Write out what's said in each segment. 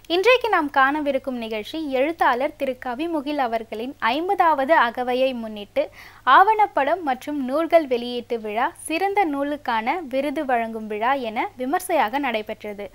இன்றைக்கு நாம் காணவிருக்கும் நிகழ்ச்சி எழுத்தாளர் திரு கவிமுகில் அவர்களின் ஐம்பதாவது அகவையை முன்னிட்டு ஆவணப்படம் மற்றும் நூல்கள் வெளியீட்டு விழா சிறந்த நூலுக்கான விருது வழங்கும் விழா என விமர்சையாக நடைபெற்றது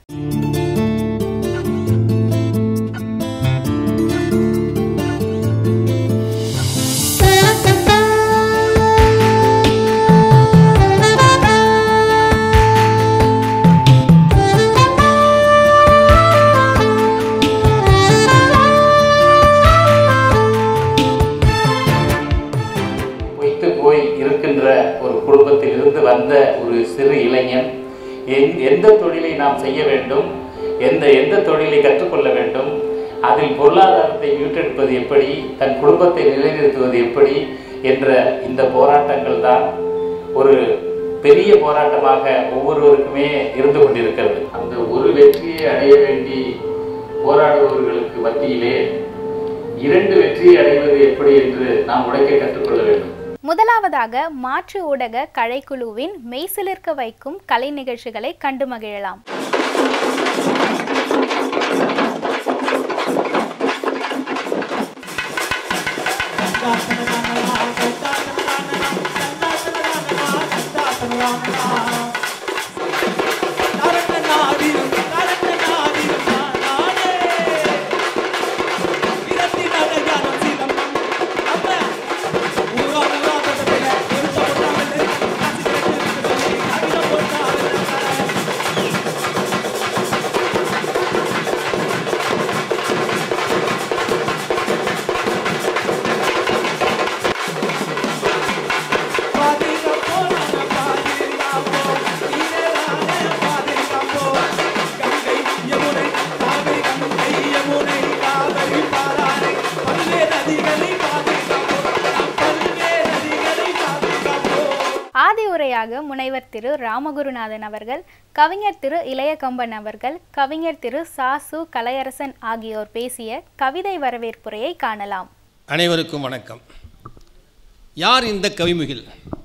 பொய்த்து போய் இருக்கின்ற ஒரு குடும்பத்தில் இருந்து வந்த ஒரு சிறு இளைஞன் எந் எந்த தொழிலை நாம் செய்ய வேண்டும் எந்த எந்த தொழிலை கற்றுக்கொள்ள வேண்டும் அதில் பொருளாதாரத்தை மீட்டெடுப்பது எப்படி தன் குடும்பத்தை நிலைநிறுத்துவது எப்படி என்ற இந்த போராட்டங்கள் தான் ஒரு பெரிய போராட்டமாக ஒவ்வொருவருக்குமே இருந்து கொண்டிருக்கிறது அந்த ஒரு வெற்றியை அடைய வேண்டி போராடுபவர்களுக்கு மத்தியிலே இரண்டு வெற்றியை அடைவது எப்படி என்று நாம் உழைக்க கற்றுக்கொள்ள வேண்டும் முதலாவதாக மாற்று ஊடக கலைக்குழுவின் மெய்சிலிர்க்க வைக்கும் கலை நிகழ்ச்சிகளை கண்டு மகிழலாம் ஆதி உரையாக முனைவர் திரு ராமகுருநாதன் அவர்கள் கவிஞர் திரு இளையகம்பன் அவர்கள் கவிஞர் திரு சாசு கலையரசன் ஆகியோர் பேசிய கவிதை வரவேற்புரையை காணலாம் அனைவருக்கும் வணக்கம் யார் இந்த கவிமுகில்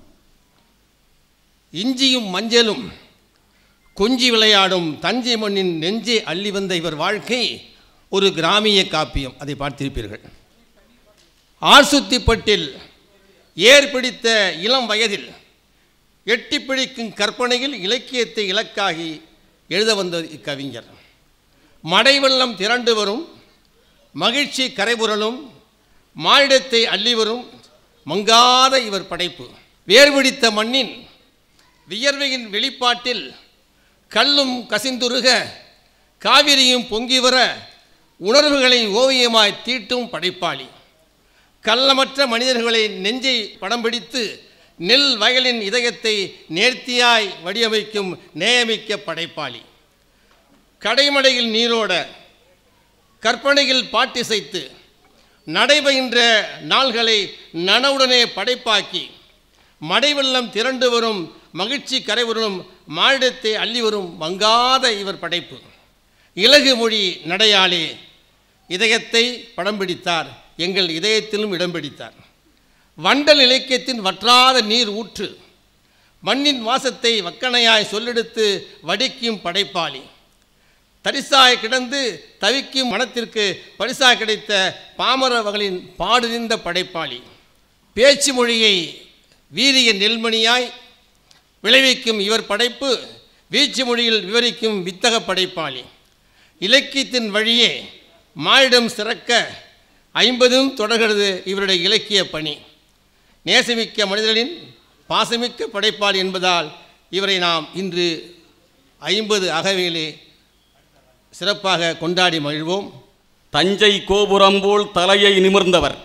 இஞ்சியும் மஞ்சளும் கொஞ்சி விளையாடும் தஞ்சை மண்ணின் நெஞ்சே அள்ளி வந்த இவர் வாழ்க்கை ஒரு கிராமிய காப்பியம் அதை பார்த்திருப்பீர்கள் ஆர்சுத்திப்பட்டில் ஏர் பிடித்த இளம் வயதில் எட்டி பிடிக்கும் கற்பனையில் இலக்கியத்தை இலக்காகி எழுத வந்த இக்கவிஞர் மடைவெள்ளம் திரண்டு வரும் மகிழ்ச்சி கரைபுரலும் மானிடத்தை அள்ளி வரும் மங்காத இவர் படைப்பு வேர்பிடித்த மண்ணின் வியர்வையின் வெளிப்பாட்டில் கல்லும் கசிந்துருக காவிரியும் பொங்கி வர உணர்வுகளை ஓவியமாய் தீட்டும் படைப்பாளி கள்ளமற்ற மனிதர்களை நெஞ்சை படம் பிடித்து நெல் வயலின் இதயத்தை நேர்த்தியாய் வடிவமைக்கும் நேயமிக்க படைப்பாளி கடைமடையில் நீரோட கற்பனையில் பாட்டிசைத்து நடைபெறுகின்ற நாள்களை நனவுடனே படைப்பாக்கி மடைவெள்ளம் திரண்டு வரும் மகிழ்ச்சி கரைவரும் மானிடத்தை அள்ளி வரும் மங்காத இவர் படைப்பு இலகு மொழி நடையாளே இதயத்தை படம் பிடித்தார் எங்கள் இதயத்திலும் இடம் பிடித்தார் வண்டல் இலக்கியத்தின் வற்றாத நீர் ஊற்று மண்ணின் வாசத்தை வக்கணையாய் சொல்லெடுத்து வடிக்கும் படைப்பாளி தரிசாய் கிடந்து தவிக்கும் மனத்திற்கு பரிசாய் கிடைத்த பாமரவர்களின் பாடுதிந்த படைப்பாளி பேச்சு மொழியை வீரிய நெல்மணியாய் விளைவிக்கும் இவர் படைப்பு வீச்சு மொழியில் விவரிக்கும் வித்தக படைப்பாளி இலக்கியத்தின் வழியே மானிடம் சிறக்க ஐம்பதும் தொடர்கிறது இவருடைய இலக்கிய பணி நேசமிக்க மனிதர்களின் பாசமிக்க படைப்பாளி என்பதால் இவரை நாம் இன்று ஐம்பது அகவையிலே சிறப்பாக கொண்டாடி மகிழ்வோம் தஞ்சை கோபுரம் போல் தலையை நிமிர்ந்தவர்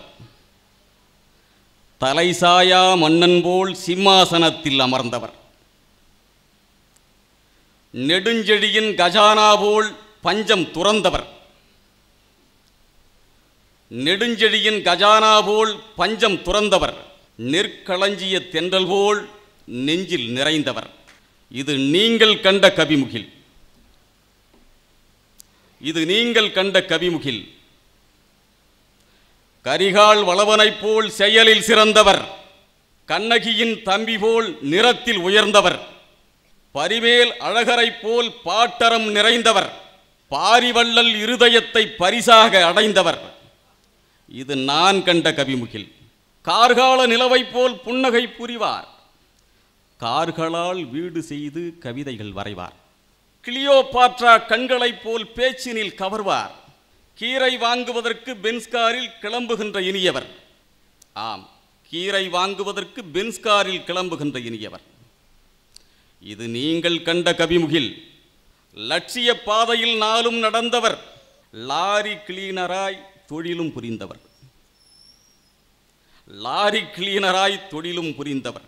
தலை சாயா மன்னன் போல் சிம்மாசனத்தில் அமர்ந்தவர் நெடுஞ்செழியின் கஜானா போல் பஞ்சம் துறந்தவர் நெடுஞ்செழியின் கஜானா போல் பஞ்சம் துறந்தவர் நெற்களஞ்சிய தென்றல் போல் நெஞ்சில் நிறைந்தவர் இது நீங்கள் கண்ட கவிமுகில் இது நீங்கள் கண்ட கவிமுகில் கரிகால் வளவனைப் போல் செயலில் சிறந்தவர் கண்ணகியின் தம்பி போல் நிறத்தில் உயர்ந்தவர் பரிமேல் அழகரைப் போல் பாட்டரம் நிறைந்தவர் பாரிவள்ளல் இருதயத்தை பரிசாக அடைந்தவர் இது நான் கண்ட கவிமுகில் கார்கால நிலவைப் போல் புன்னகை புரிவார் கார்களால் வீடு செய்து கவிதைகள் வரைவார் கிளியோபாட்ரா கண்களைப் போல் பேச்சினில் கவர்வார் கீரை வாங்குவதற்கு பென்ஸ்காரில் கிளம்புகின்ற இனியவர் ஆம் கீரை வாங்குவதற்கு பென்ஸ்காரில் கிளம்புகின்ற இனியவர் இது நீங்கள் கண்ட கவிமுகில் லட்சிய பாதையில் நாளும் நடந்தவர் லாரி கிளீனராய் தொழிலும் புரிந்தவர் லாரி கிளீனராய் தொழிலும் புரிந்தவர்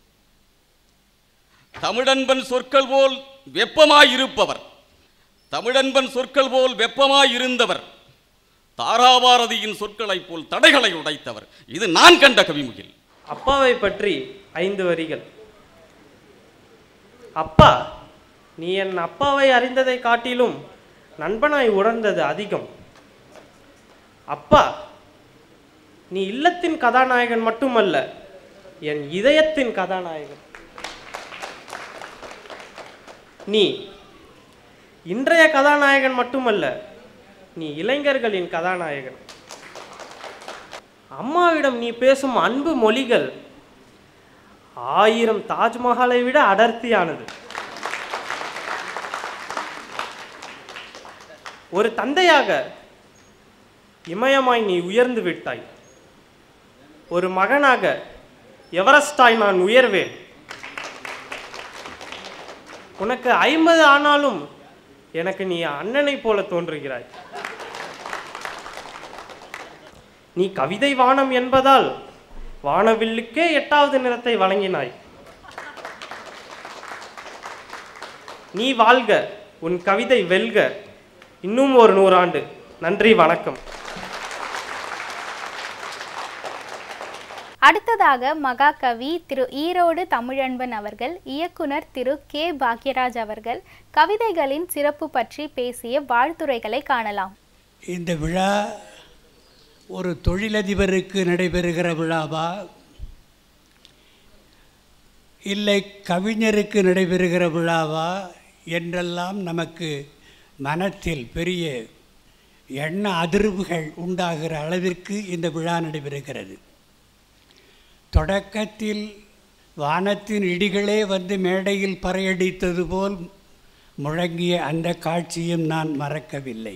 தமிழன்பன் சொற்கள் போல் வெப்பமாயிருப்பவர் தமிழன்பன் சொற்கள் போல் வெப்பமாயிருந்தவர் தாராபாரதியின் சொற்களைப் போல் தடைகளை உடைத்தவர் இது நான் கண்ட கவிமுகில் அப்பாவை பற்றி ஐந்து வரிகள் அப்பா நீ என் அப்பாவை அறிந்ததை காட்டிலும் நண்பனாய் உணர்ந்தது அதிகம் அப்பா நீ இல்லத்தின் கதாநாயகன் மட்டுமல்ல என் இதயத்தின் கதாநாயகன் நீ இன்றைய கதாநாயகன் மட்டுமல்ல நீ இளைஞர்களின் கதாநாயகன் அம்மாவிடம் நீ பேசும் அன்பு மொழிகள் ஆயிரம் தாஜ்மஹாலை விட அடர்த்தியானது ஒரு தந்தையாக இமயமாய் நீ உயர்ந்து விட்டாய் ஒரு மகனாக எவரெஸ்டாய் நான் உயர்வேன் உனக்கு ஐம்பது ஆனாலும் எனக்கு நீ அண்ணனைப் போல தோன்றுகிறாய் நீ கவிதை வானம் என்பதால் வானவில்லுக்கே எட்டாவது நிறத்தை வழங்கினாய் நீ வாழ்க உன் கவிதை வெல்க இன்னும் ஒரு நூறாண்டு நன்றி வணக்கம் அடுத்ததாக மகாகவி திரு ஈரோடு தமிழன்பன் அவர்கள் இயக்குனர் திரு கே பாக்யராஜ் அவர்கள் கவிதைகளின் சிறப்பு பற்றி பேசிய வாழ்த்துரைகளை காணலாம் இந்த விழா ஒரு தொழிலதிபருக்கு நடைபெறுகிற விழாவா இல்லை கவிஞருக்கு நடைபெறுகிற விழாவா என்றெல்லாம் நமக்கு மனத்தில் பெரிய எண்ண அதிர்வுகள் உண்டாகிற அளவிற்கு இந்த விழா நடைபெறுகிறது தொடக்கத்தில் வானத்தின் இடிகளே வந்து மேடையில் பறையடித்தது போல் முழங்கிய அந்த காட்சியும் நான் மறக்கவில்லை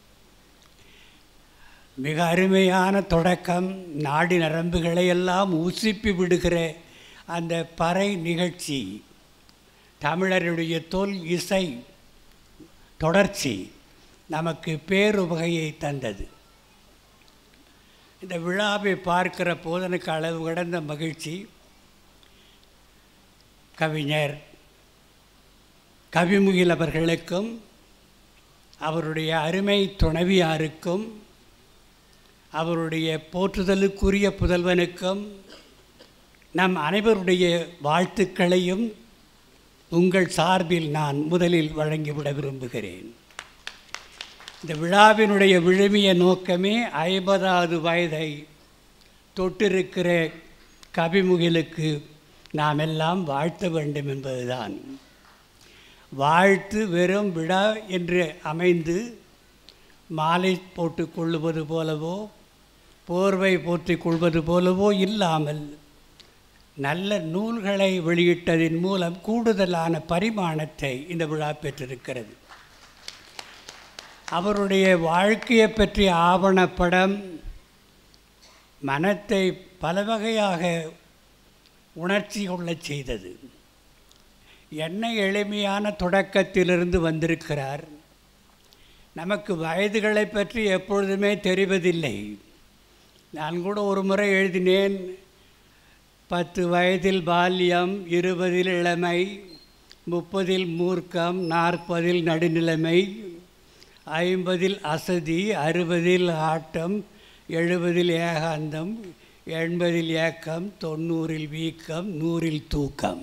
மிக அருமையான தொடக்கம் நாடி நரம்புகளை எல்லாம் உசுப்பி விடுகிற அந்த பறை நிகழ்ச்சி தமிழருடைய தொல் இசை தொடர்ச்சி நமக்கு பேருவகையை தந்தது இந்த விழாவை பார்க்கிற போது எனக்கு அளவு கடந்த மகிழ்ச்சி கவிஞர் கவிமுகில் அவர்களுக்கும் அவருடைய அருமை துணைவியாருக்கும் அவருடைய போற்றுதலுக்குரிய புதல்வனுக்கும் நம் அனைவருடைய வாழ்த்துக்களையும் உங்கள் சார்பில் நான் முதலில் வழங்கிவிட விரும்புகிறேன் இந்த விழாவினுடைய விழுமிய நோக்கமே ஐம்பதாவது வயதை தொட்டிருக்கிற கவிமுகிலுக்கு நாம் எல்லாம் வாழ்த்த வேண்டும் என்பதுதான் வாழ்த்து வெறும் விழா என்று அமைந்து மாலை போட்டுக் கொள்ளுவது போலவோ போர்வை போற்றிக் கொள்வது போலவோ இல்லாமல் நல்ல நூல்களை வெளியிட்டதின் மூலம் கூடுதலான பரிமாணத்தை இந்த விழா பெற்றிருக்கிறது அவருடைய வாழ்க்கையை பற்றிய ஆவணப்படம் மனத்தை பல வகையாக உணர்ச்சி கொள்ளச் செய்தது என்ன எளிமையான தொடக்கத்திலிருந்து வந்திருக்கிறார் நமக்கு வயதுகளை பற்றி எப்பொழுதுமே தெரிவதில்லை நான் கூட ஒரு முறை எழுதினேன் பத்து வயதில் பால்யம் இருபதில் இளமை முப்பதில் மூர்க்கம் நாற்பதில் நடுநிலைமை ஐம்பதில் அசதி அறுபதில் ஆட்டம் எழுபதில் ஏகாந்தம் எண்பதில் ஏக்கம் தொண்ணூறில் வீக்கம் நூறில் தூக்கம்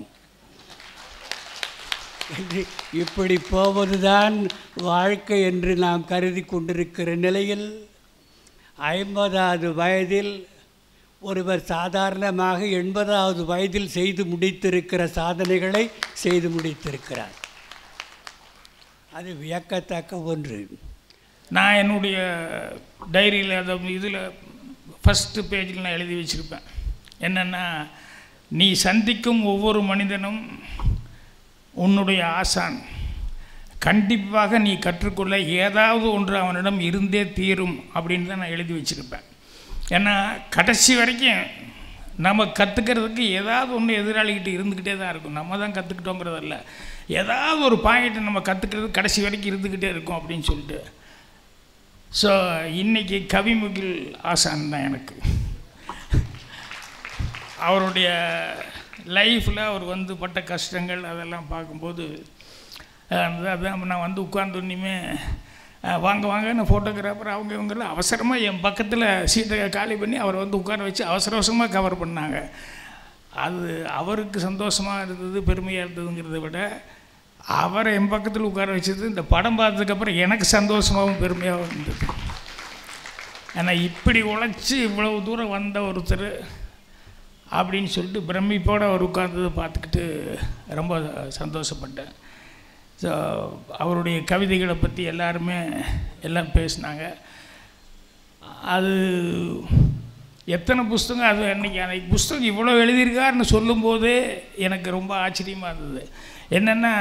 என்று இப்படி போவதுதான் வாழ்க்கை என்று நாம் கருதி கொண்டிருக்கிற நிலையில் ஐம்பதாவது வயதில் ஒருவர் சாதாரணமாக எண்பதாவது வயதில் செய்து முடித்திருக்கிற சாதனைகளை செய்து முடித்திருக்கிறார் அது வியக்கத்தக்க ஒன்று நான் என்னுடைய டைரியில் அதை இதில் ஃபஸ்ட்டு பேஜில் நான் எழுதி வச்சுருப்பேன் என்னென்னா நீ சந்திக்கும் ஒவ்வொரு மனிதனும் உன்னுடைய ஆசான் கண்டிப்பாக நீ கற்றுக்கொள்ள ஏதாவது ஒன்று அவனிடம் இருந்தே தீரும் அப்படின்னு தான் நான் எழுதி வச்சுருப்பேன் ஏன்னா கடைசி வரைக்கும் நம்ம கற்றுக்கிறதுக்கு ஏதாவது ஒன்று எதிராளிகிட்ட இருந்துக்கிட்டே தான் இருக்கும் நம்ம தான் கற்றுக்கிட்டோங்கிறதல்ல ஏதாவது ஒரு பாயிண்ட் நம்ம கற்றுக்கிறது கடைசி வரைக்கும் இருந்துக்கிட்டே இருக்கும் அப்படின்னு சொல்லிட்டு ஸோ இன்றைக்கி கவிமுகில் ஆசான் தான் எனக்கு அவருடைய லைஃப்பில் அவர் வந்து பட்ட கஷ்டங்கள் அதெல்லாம் பார்க்கும்போது அஹ், அந்த- அதான் நான் வந்து உட்கார்ந்தோன்னையுமே வாங்க வாங்கன்னு ஃபோட்டோகிராஃபர் அவங்க இவங்கெல்லாம் அவசரமாக என் பக்கத்தில் சீட்டை காலி பண்ணி அவரை வந்து உட்கார வச்சு அவசர அவசரமாக கவர் பண்ணாங்க அது அவருக்கு சந்தோஷமாக இருந்தது பெருமையாக இருந்ததுங்கிறத விட அவரை என் பக்கத்தில் உட்கார வச்சது இந்த படம் பார்த்ததுக்கப்புறம் எனக்கு சந்தோஷமாகவும் பெருமையாகவும் இருந்தது ஏன்னா இப்படி உழைச்சி இவ்வளவு தூரம் வந்த ஒருத்தர் அப்படின்னு சொல்லிட்டு பிரமிப்போடு அவர் உட்கார்ந்ததை பார்த்துக்கிட்டு ரொம்ப சந்தோஷப்பட்டேன் ஸோ அவருடைய கவிதைகளை பற்றி எல்லாருமே எல்லாம் பேசினாங்க அது எத்தனை புஸ்தகம் அது அன்றைக்கி அன்றைக்கி புஸ்தகம் இவ்வளோ எழுதியிருக்காருன்னு சொல்லும்போதே எனக்கு ரொம்ப ஆச்சரியமாக இருந்தது என்னென்னா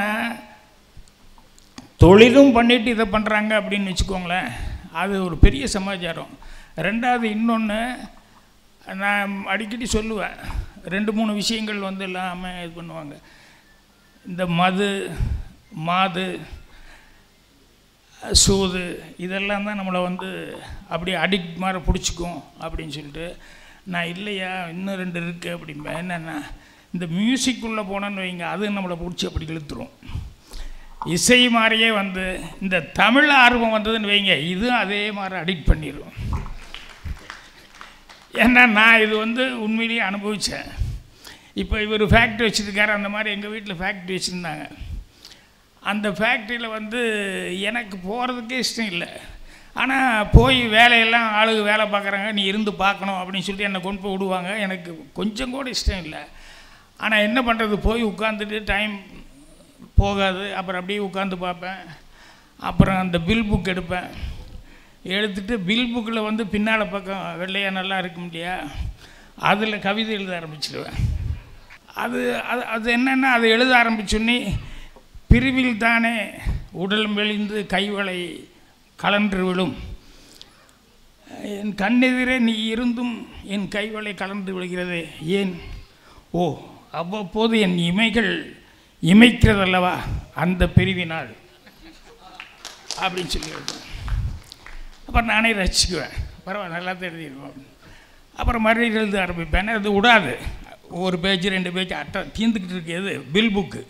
தொழிலும் பண்ணிட்டு இதை பண்ணுறாங்க அப்படின்னு வச்சுக்கோங்களேன் அது ஒரு பெரிய சமாச்சாரம் ரெண்டாவது இன்னொன்று நான் அடிக்கடி சொல்லுவேன் ரெண்டு மூணு விஷயங்கள் வந்து எல்லாமே இது பண்ணுவாங்க இந்த மது மாது சூது இதெல்லாம் தான் நம்மளை வந்து அப்படியே அடிக்ட் மாதிரி பிடிச்சிக்கும் அப்படின்னு சொல்லிட்டு நான் இல்லையா இன்னும் ரெண்டு இருக்குது அப்படிம்பேன் என்னென்னா இந்த மியூசிக் உள்ளே போனோன்னு வைங்க அது நம்மளை பிடிச்சி அப்படி இழுத்துரும் இசை மாதிரியே வந்து இந்த தமிழ் ஆர்வம் வந்ததுன்னு வைங்க இதுவும் அதே மாதிரி அடிக்ட் பண்ணிடும் ஏன்னா நான் இது வந்து உண்மையிலேயே அனுபவித்தேன் இப்போ இவர் ஃபேக்ட்ரி வச்சுருக்காரு அந்த மாதிரி எங்கள் வீட்டில் ஃபேக்ட்ரி வச்சுருந்தாங்க அந்த ஃபேக்ட்ரியில் வந்து எனக்கு போகிறதுக்கே இஷ்டம் இல்லை ஆனால் போய் வேலையெல்லாம் ஆளுங்க வேலை பார்க்குறாங்க நீ இருந்து பார்க்கணும் அப்படின்னு சொல்லிட்டு என்னை கொண்டு போய் விடுவாங்க எனக்கு கொஞ்சம் கூட இஷ்டம் இல்லை ஆனால் என்ன பண்ணுறது போய் உட்காந்துட்டு டைம் போகாது அப்புறம் அப்படியே உட்காந்து பார்ப்பேன் அப்புறம் அந்த பில் புக் எடுப்பேன் எடுத்துட்டு பில் புக்கில் வந்து பின்னால் பக்கம் வெள்ளையாக நல்லா இருக்கும் இல்லையா அதில் கவிதை எழுத ஆரம்பிச்சிடுவேன் அது அது அது என்னென்னா அதை எழுத ஆரம்பிச்சோன்னே பிரிவில் தானே உடல் மெலிந்து கைவளை கலன்று விழும் என் கண்ணெதிரே நீ இருந்தும் என் கைவளை கலந்து விழுகிறதே ஏன் ஓ அவ்வப்போது என் இமைகள் இமைக்கிறதல்லவா அந்த பிரிவினால் அப்படின்னு சொல்லி எழுதுவேன் அப்புறம் நானே ரசிக்குவேன் பரவாயில்ல நல்லா தான் எழுதிடுவோம் அப்புறம் மறுபடியும் எழுத ஆரம்பிப்பேன் அது விடாது ஒரு பேஜ் ரெண்டு பேஜ் அட்டை தீர்ந்துக்கிட்டு இருக்கிறது பில் புக்கு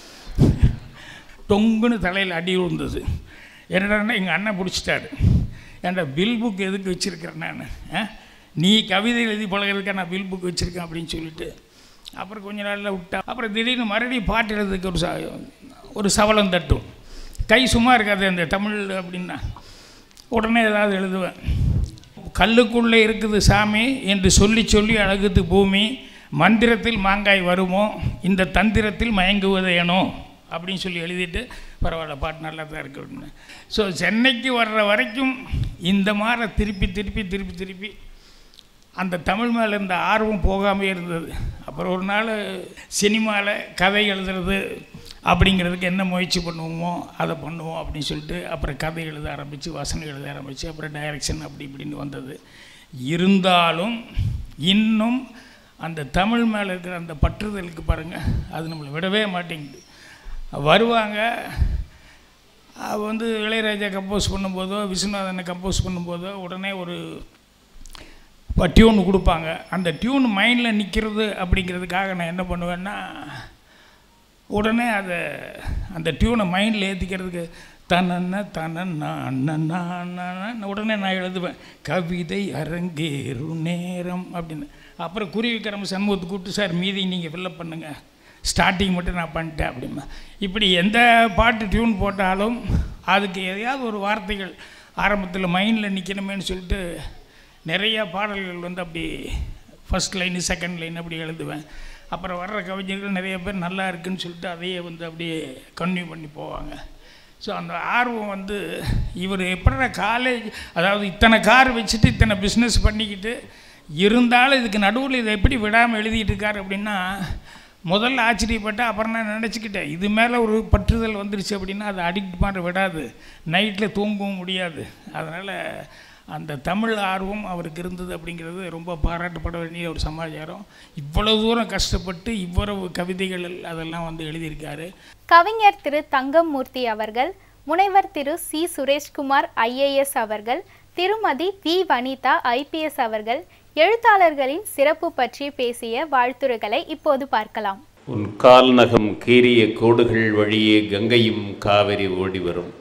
தொங்குன்னு தலையில் அடி விழுந்தது என்னடா எங்கள் அண்ணன் பிடிச்சிட்டாரு ஏன்டா பில் புக் எதுக்கு வச்சுருக்கிறேன் நான் ஆ? நீ கவிதை எழுதி பழகிறதுக்கா நான் பில் புக் வச்சுருக்கேன் அப்படின்னு சொல்லிட்டு அப்புறம் கொஞ்ச நாளில் விட்டா அப்புறம் திடீர்னு மறுபடியும் பாட்டு எழுதுறதுக்கு ஒரு ச ஒரு சவலம் தட்டும் கை சும்மா இருக்காது அந்த தமிழ் அப்படின்னா உடனே ஏதாவது எழுதுவேன் கல்லுக்குள்ளே இருக்குது சாமி என்று சொல்லி சொல்லி அழகுது பூமி மந்திரத்தில் மாங்காய் வருமோ இந்த தந்திரத்தில் மயங்குவது ஏனோ அப்படின்னு சொல்லி எழுதிட்டு பரவாயில்ல பாட்டு நல்லா தான் இருக்கு அப்படின்னு ஸோ சென்னைக்கு வர்ற வரைக்கும் இந்த மாதிரி திருப்பி திருப்பி திருப்பி திருப்பி அந்த தமிழ் மேலே இருந்த ஆர்வம் போகாமே இருந்தது அப்புறம் ஒரு நாள் சினிமாவில் கதை எழுதுறது அப்படிங்கிறதுக்கு என்ன முயற்சி பண்ணுவோமோ அதை பண்ணுவோம் அப்படின்னு சொல்லிட்டு அப்புறம் கதை எழுத ஆரம்பித்து வசனம் எழுத ஆரம்பித்து அப்புறம் டைரக்ஷன் அப்படி இப்படின்னு வந்தது இருந்தாலும் இன்னும் அந்த தமிழ் மேலே இருக்கிற அந்த பற்றுதலுக்கு பாருங்கள் அது நம்மளை விடவே மாட்டேங்குது வருவாங்க அவ வந்து இளையராஜா கம்போஸ் பண்ணும்போதோ விஸ்வநாதனை கம்போஸ் பண்ணும்போதோ உடனே ஒரு இப்போ டியூன் கொடுப்பாங்க அந்த டியூன் மைண்டில் நிற்கிறது அப்படிங்கிறதுக்காக நான் என்ன பண்ணுவேன்னா உடனே அதை அந்த டியூனை மைண்டில் ஏற்றிக்கிறதுக்கு தனன்ன தனன்னா அண்ணன்னா அண்ணன்னா உடனே நான் எழுதுவேன் கவிதை அரங்கேறும் நேரம் அப்படின்னு அப்புறம் குருவி விக்ரம் சண்முகத்தை கூப்பிட்டு சார் மீதி நீங்கள் ஃபில்லப் பண்ணுங்கள் ஸ்டார்டிங் மட்டும் நான் பண்ணிட்டேன் அப்படிமா இப்படி எந்த பாட்டு டியூன் போட்டாலும் அதுக்கு எதையாவது ஒரு வார்த்தைகள் ஆரம்பத்தில் மைண்டில் நிற்கணுமேன்னு சொல்லிட்டு நிறைய பாடல்கள் வந்து அப்படி ஃபஸ்ட் லைனு செகண்ட் லைன் அப்படி எழுதுவேன் அப்புறம் வர்ற கவிஞர்கள் நிறைய பேர் நல்லா இருக்குன்னு சொல்லிட்டு அதையே வந்து அப்படியே கன்டினியூ பண்ணி போவாங்க ஸோ அந்த ஆர்வம் வந்து இவர் எப்படிடா காலேஜ் அதாவது இத்தனை கார் வச்சுட்டு இத்தனை பிஸ்னஸ் பண்ணிக்கிட்டு இருந்தாலும் இதுக்கு நடுவில் இதை எப்படி விடாமல் எழுதிட்டு இருக்காரு அப்படின்னா முதல்ல ஆச்சரியப்பட்டேன் அப்புறம் நான் நினச்சிக்கிட்டேன் இது மேலே ஒரு பற்றுதல் வந்துருச்சு அப்படின்னா அதை அடிக்ட் பண்ண விடாது நைட்டில் தூங்கவும் முடியாது அதனால் அந்த தமிழ் ஆர்வம் அவருக்கு இருந்தது அப்படிங்கிறது ரொம்ப பாராட்டப்பட வேண்டிய ஒரு சமாச்சாரம் இவ்வளவு தூரம் கஷ்டப்பட்டு இவ்வளவு கவிதைகள் அதெல்லாம் வந்து எழுதியிருக்காரு கவிஞர் திரு தங்கம்மூர்த்தி அவர்கள் முனைவர் திரு சி சுரேஷ்குமார் ஐஏஎஸ் அவர்கள் திருமதி வி வனிதா ஐபிஎஸ் அவர்கள் எழுத்தாளர்களின் சிறப்பு பற்றி பேசிய வாழ்த்துரைகளை இப்போது பார்க்கலாம் உன் கால் நகம் கீறிய கோடுகள் வழியே கங்கையும் காவிரி ஓடி வரும்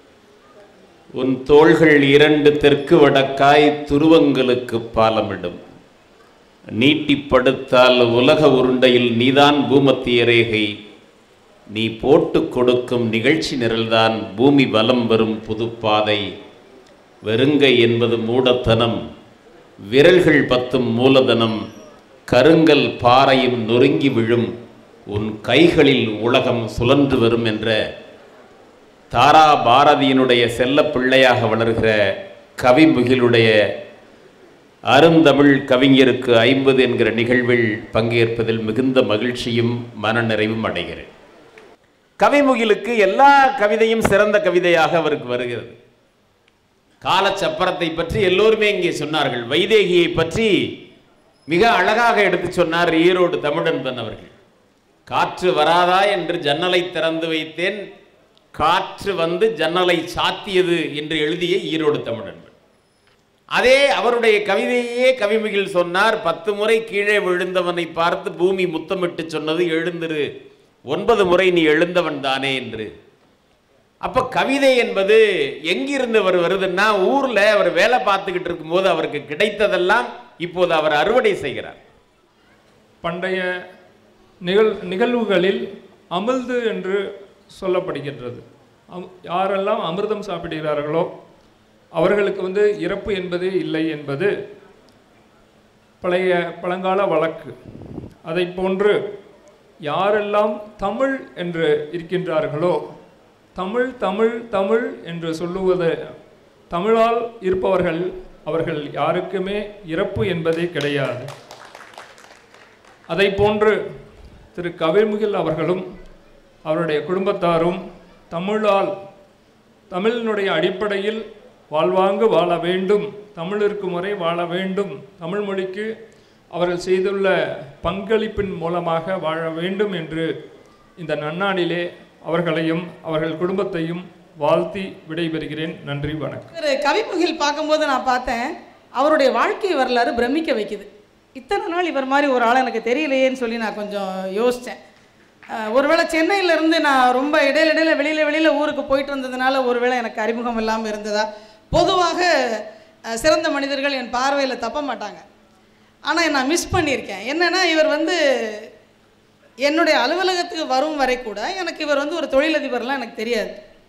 உன் தோள்கள் இரண்டு தெற்கு வடக்காய் துருவங்களுக்கு பாலமிடும் நீட்டி படுத்தால் உலக உருண்டையில் நீதான் பூமத்திய ரேகை நீ போட்டு கொடுக்கும் நிகழ்ச்சி நிரல்தான் பூமி வலம் வரும் புதுப்பாதை வெறுங்கை என்பது மூடத்தனம் விரல்கள் பத்தும் மூலதனம் கருங்கல் பாறையும் நொறுங்கி விழும் உன் கைகளில் உலகம் சுழன்று வரும் என்ற தாரா பாரதியினுடைய செல்ல பிள்ளையாக வளர்கிற கவிமுகிலுடைய அருந்தமிழ் கவிஞருக்கு ஐம்பது என்கிற நிகழ்வில் பங்கேற்பதில் மிகுந்த மகிழ்ச்சியும் மனநிறைவும் அடைகிறேன் கவிமுகிலுக்கு எல்லா கவிதையும் சிறந்த கவிதையாக அவருக்கு வருகிறது காலச்சப்பரத்தை பற்றி எல்லோருமே இங்கே சொன்னார்கள் வைதேகியை பற்றி மிக அழகாக எடுத்து சொன்னார் ஈரோடு தமிழன்பன் அவர்கள் காற்று வராதா என்று ஜன்னலை திறந்து வைத்தேன் காற்று வந்து ஜன்னலை சாத்தியது என்று எழுதிய ஈரோடு தமிழன்பன் அதே அவருடைய கவிதையே கவிமிகில் சொன்னார் பத்து முறை கீழே விழுந்தவனை பார்த்து பூமி முத்தமிட்டு சொன்னது எழுந்திரு ஒன்பது முறை நீ எழுந்தவன் தானே என்று அப்ப கவிதை என்பது எங்கிருந்து அவர் வருதுன்னா ஊர்ல அவர் வேலை பார்த்துக்கிட்டு இருக்கும்போது அவருக்கு கிடைத்ததெல்லாம் இப்போது அவர் அறுவடை செய்கிறார் பண்டைய நிகழ் நிகழ்வுகளில் அமிழ்து என்று சொல்லப்படுகின்றது அம்- யாரெல்லாம் அமிர்தம் சாப்பிடுகிறார்களோ அவர்களுக்கு வந்து இறப்பு என்பதே இல்லை என்பது பழைய பழங்கால வழக்கு அதை போன்று யாரெல்லாம் தமிழ் என்று இருக்கின்றார்களோ தமிழ் தமிழ் தமிழ் என்று சொல்லுவது தமிழால் இருப்பவர்கள் அவர்கள் யாருக்குமே இறப்பு என்பதே கிடையாது அதை போன்று திரு கவிழ்முகில் அவர்களும் அவருடைய குடும்பத்தாரும் தமிழால் தமிழினுடைய அடிப்படையில் வாழ்வாங்கு வாழ வேண்டும் தமிழ் இருக்கும் வரை வாழ வேண்டும் தமிழ் மொழிக்கு அவர்கள் செய்துள்ள பங்களிப்பின் மூலமாக வாழ வேண்டும் என்று இந்த நன்னாளிலே அவர்களையும் அவர்கள் குடும்பத்தையும் வாழ்த்தி விடைபெறுகிறேன் நன்றி வணக்கம் திரு கவிமுகில் பார்க்கும்போது நான் பார்த்தேன் அவருடைய வாழ்க்கை வரலாறு பிரமிக்க வைக்குது இத்தனை நாள் இவர் மாதிரி ஒரு ஆள் எனக்கு தெரியலையேன்னு சொல்லி நான் கொஞ்சம் யோசித்தேன் ஒருவேளை சென்னையிலேருந்து நான் ரொம்ப இடையில இடையில வெளியில் வெளியில் ஊருக்கு போயிட்டு இருந்ததுனால ஒருவேளை எனக்கு அறிமுகம் இல்லாமல் இருந்ததா பொதுவாக அஹ், சிறந்த மனிதர்கள் என் பார்வையில் தப்ப மாட்டாங்க ஆனால் நான் மிஸ் பண்ணியிருக்கேன் என்னென்னா இவர் வந்து என்னுடைய அலுவலகத்துக்கு வரும் வரை கூட எனக்கு இவர் வந்து ஒரு தொழிலதிபர்லாம் எனக்கு தெரியாது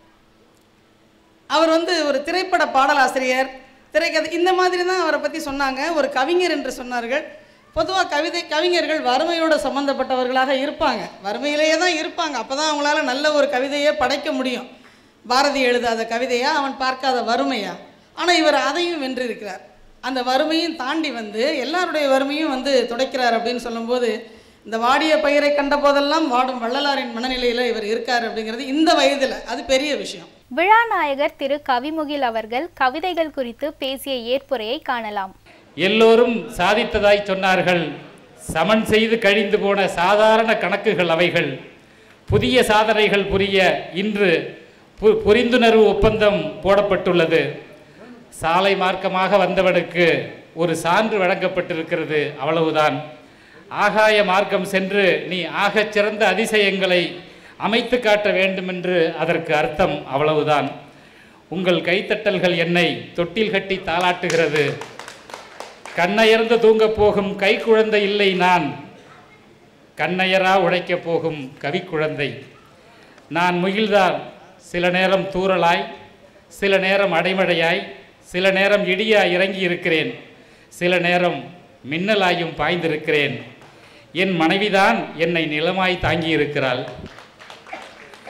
அவர் வந்து ஒரு திரைப்பட பாடலாசிரியர் திரைக்கதை இந்த மாதிரி தான் அவரை பற்றி சொன்னாங்க ஒரு கவிஞர் என்று சொன்னார்கள் பொதுவாக கவிதை கவிஞர்கள் வறுமையோடு சம்மந்தப்பட்டவர்களாக இருப்பாங்க வறுமையிலேயே தான் இருப்பாங்க அப்போ தான் அவங்களால நல்ல ஒரு கவிதையே படைக்க முடியும் பாரதி எழுதாத கவிதையா அவன் பார்க்காத வறுமையா ஆனால் இவர் அதையும் வென்றிருக்கிறார் அந்த வறுமையும் தாண்டி வந்து எல்லாருடைய வறுமையும் வந்து துடைக்கிறார் அப்படின்னு சொல்லும்போது இந்த வாடிய பயிரை கண்ட போதெல்லாம் வாடும் வள்ளலாரின் மனநிலையில் இவர் இருக்கார் அப்படிங்கிறது இந்த வயதில் அது பெரிய விஷயம் விழா நாயகர் திரு கவிமுகில் அவர்கள் கவிதைகள் குறித்து பேசிய ஏற்புரையை காணலாம் எல்லோரும் சாதித்ததாய் சொன்னார்கள் சமன் செய்து கழிந்து போன சாதாரண கணக்குகள் அவைகள் புதிய சாதனைகள் புரிய இன்று பு புரிந்துணர்வு ஒப்பந்தம் போடப்பட்டுள்ளது சாலை மார்க்கமாக வந்தவனுக்கு ஒரு சான்று வழங்கப்பட்டிருக்கிறது அவ்வளவுதான் ஆகாய மார்க்கம் சென்று நீ ஆகச் சிறந்த அதிசயங்களை அமைத்து காட்ட வேண்டுமென்று அதற்கு அர்த்தம் அவ்வளவுதான் உங்கள் கைத்தட்டல்கள் என்னை தொட்டில் கட்டி தாளாட்டுகிறது கண்ணயர்ந்து தூங்கப் போகும் கைக்குழந்தை இல்லை நான் கண்ணயரா உழைக்கப் போகும் கவிக்குழந்தை நான் முகில்தான் சில நேரம் தூறலாய் சில நேரம் அடைமழையாய் சில நேரம் இடியாய் இறங்கி இருக்கிறேன் சில நேரம் மின்னலாயும் பாய்ந்திருக்கிறேன் என் மனைவிதான் என்னை நிலமாய் தாங்கியிருக்கிறாள்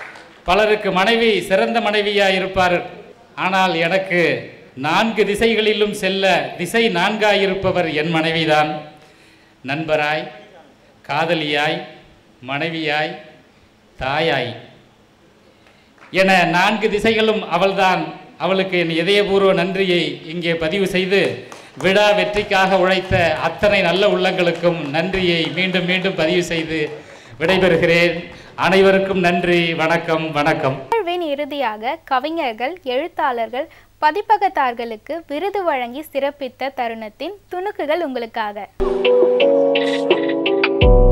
பலருக்கு மனைவி சிறந்த மனைவியாக இருப்பார் ஆனால் எனக்கு நான்கு திசைகளிலும் செல்ல திசை நான்காயிருப்பவர் என் மனைவிதான் நண்பராய் காதலியாய் மனைவியாய் தாயாய் என நான்கு திசைகளும் அவள்தான் அவளுக்கு என் இதயபூர்வ நன்றியை இங்கே பதிவு செய்து விழா வெற்றிக்காக உழைத்த அத்தனை நல்ல உள்ளங்களுக்கும் நன்றியை மீண்டும் மீண்டும் பதிவு செய்து விடைபெறுகிறேன் அனைவருக்கும் நன்றி வணக்கம் வணக்கம் நிகழ்வின் இறுதியாக கவிஞர்கள் எழுத்தாளர்கள் பதிப்பகத்தார்களுக்கு விருது வழங்கி சிறப்பித்த தருணத்தின் துணுக்குகள் உங்களுக்காக